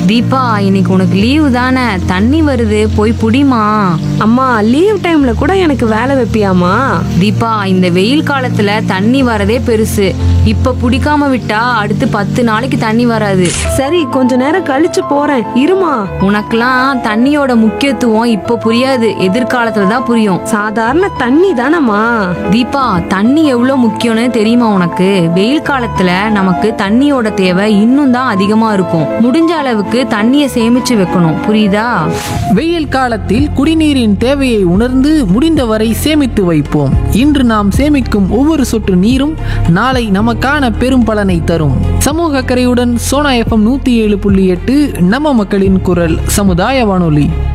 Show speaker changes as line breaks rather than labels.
தீபா இன்னைக்கு உனக்கு லீவு தானே தண்ணி வருது போய் புடிமா
அம்மா லீவ் டைம்ல கூட எனக்கு வேலை வைப்பியாமா
தீபா இந்த வெயில் காலத்துல தண்ணி வரதே பெருசு இப்ப புடிக்காம விட்டா அடுத்து பத்து நாளைக்கு தண்ணி வராது
சரி கொஞ்ச நேரம் கழிச்சு போறேன் இருமா
உனக்கெல்லாம் தண்ணியோட முக்கியத்துவம் இப்ப புரியாது எதிர்காலத்துல தான் புரியும்
சாதாரண தண்ணி தானம்மா
தீபா தண்ணி எவ்வளவு முக்கியம்னு தெரியுமா உனக்கு வெயில் காலத்துல நமக்கு தண்ணியோட தேவை இன்னும் தான் அதிகமா இருக்கும் முடிஞ்ச அளவுக்கு தண்ணியை சேமிச்சு வைக்கணும் புரியுதா
வெயில் காலத்தில் குடிநீரின் தேவையை உணர்ந்து முடிந்தவரை சேமித்து வைப்போம் இன்று நாம் சேமிக்கும் ஒவ்வொரு சொட்டு நீரும் நாளை நமக்கான பெரும் பலனை தரும் சமூக அக்கறையுடன் சோனா எஃப்எம் நூத்தி ஏழு புள்ளி எட்டு நம்ம மக்களின் குரல் சமுதாய வானொலி